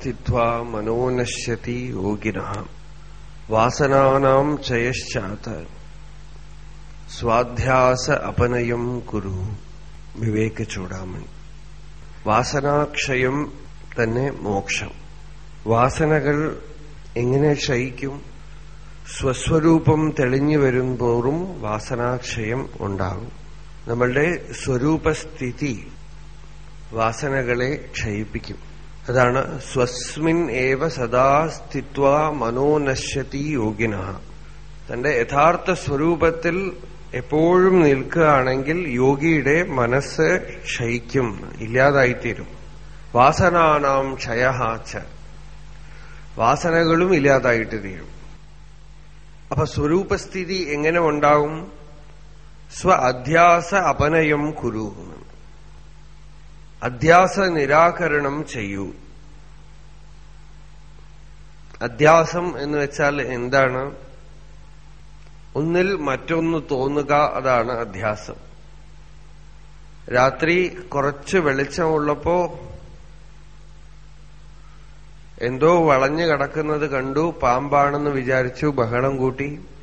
സ്ഥിത്വാ മനോനശ്യതി യോഗിന വാസനാനാം ചയശ്ചാത് സ്വാധ്യാസ അപനയം കുരു വിവേക ചൂടാമണി വാസനാക്ഷയം തന്നെ മോക്ഷം വാസനകൾ എങ്ങനെ ക്ഷയിക്കും സ്വസ്വരൂപം തെളിഞ്ഞു വരുമ്പോറും വാസനാക്ഷയം ഉണ്ടാകും നമ്മളുടെ സ്വരൂപസ്ഥിതി വാസനകളെ ക്ഷയിപ്പിക്കും അതാണ് സ്വസ്മിൻ ഏവ സദാ സ്ഥിത്വ മനോനശ്യതി യോഗിന തന്റെ യഥാർത്ഥ സ്വരൂപത്തിൽ എപ്പോഴും നിൽക്കുകയാണെങ്കിൽ യോഗിയുടെ മനസ്സ് ക്ഷയിക്കും ഇല്ലാതായിത്തീരും വാസനാനാം ക്ഷയഹാച്ച വാസനകളും ഇല്ലാതായിട്ട് തീരും അപ്പൊ സ്വരൂപസ്ഥിതി എങ്ങനെ ഉണ്ടാവും സ്വ അധ്യാസ അപനയം കുരു അധ്യാസ നിരാകരണം ചെയ്യൂ അധ്യാസം എന്ന് വെച്ചാൽ എന്താണ് ഒന്നിൽ മറ്റൊന്ന് തോന്നുക അതാണ് അധ്യാസം രാത്രി കുറച്ച് വെളിച്ചമുള്ളപ്പോ എന്തോ വളഞ്ഞു കിടക്കുന്നത് കണ്ടു പാമ്പാണെന്ന് വിചാരിച്ചു ബഹളം കൂട്ടി